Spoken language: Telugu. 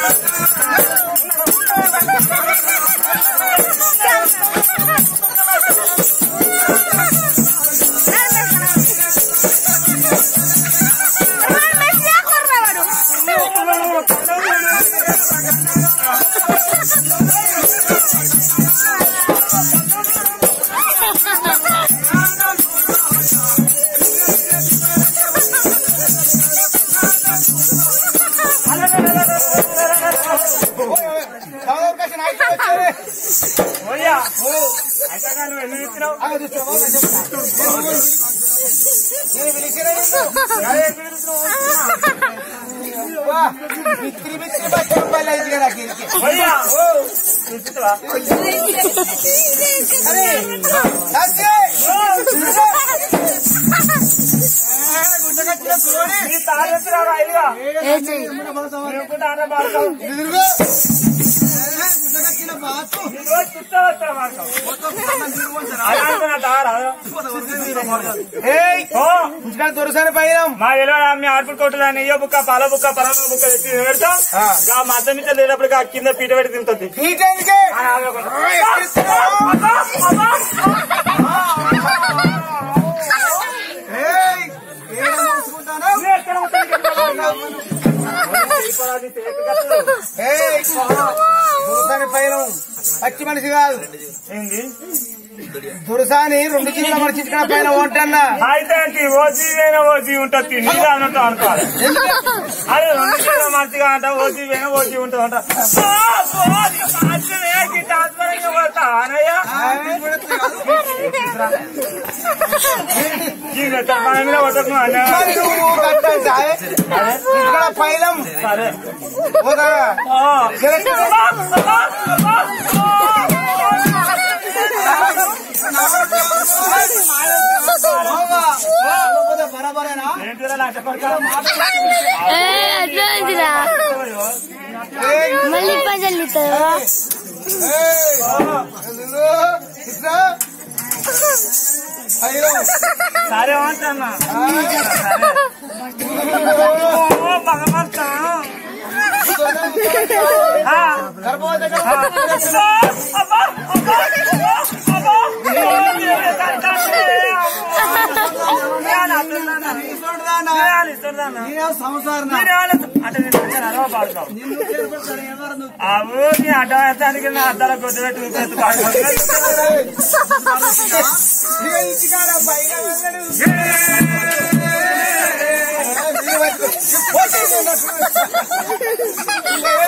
ఓయ్యా అయితే నువ్వు ఎందుకు ఇచ్చినావు ఓయ్యా ఇస్తావా? నీ తాగొచ్చురా రైలుగా నువ్వు తానే మార్గం ఇదిగో చుట్టూ వస్తా మార్గం అలా అనుకున్నా తాగరా ఓ దొరసారి పైన మా ఎలా మీ ఆర్పుడు కొట్టుదా నెయ్యో బుక్క పాల బుక్క పరమ బుక్క తెచ్చి పెడతాం ఆ మద్దం మీద లేనప్పుడు ఆ కింద పీట పెట్టి తింటుంది నీకెందుకే ఏయ్, ఏం చూసుకుంటాను? ఏయ్, దొరసాని పైన పచ్చి మనిషి కాదు ఏంది దురసాని రెండు జీవుల మనిషి ఇక్కడ పైన ఒంటన్నా అయితే అంటే ఓ జీవైనా ఓ జీవి ఉంటుంది నీళ్ళు అన్నట్టు అనుకోవాలి అదే రెండు జీవుల మంచిగా అంట ఓ జీవైనా ఓ జీవి ఉంటుంది అంట అనయ్య మన మీద కొట్టకు అన్న మరి నువ్వు కట్టండి, ఇక్కడ పైలం సరే పోదా ఆ. బరాబరేనా ఏంటిరా నా చెప్పక? అర్థమైందిరా ఏయ్, మళ్ళీ పైసలు ఇస్తావా ఏయ్, ఎందుకు? ఇట్లా అయ్యో సరే అంటన్నా ఓ భగవంతా ఆ. గర్భవతి దగ్గర ఆ. అబ్బా, అబ్బా, అబ్బా, అబ్బా. ఓ, దేవుడే కట్టాలి. నేను అంటున్నానా? చూడదానా? నేను ఇస్తున్నానా? నేనే సంసారం నేను ఏమన్నా- అంటే నేను వచ్చాను, అరవ పాడుతావు. అవు నీ అడ్డవేస్తానికి నా అద్దాల కొద్ది పెట్టి ఊపేసి పాడుతావు. ఇంటికాడ పైన వెళ్ళడు ఏ! పోటీ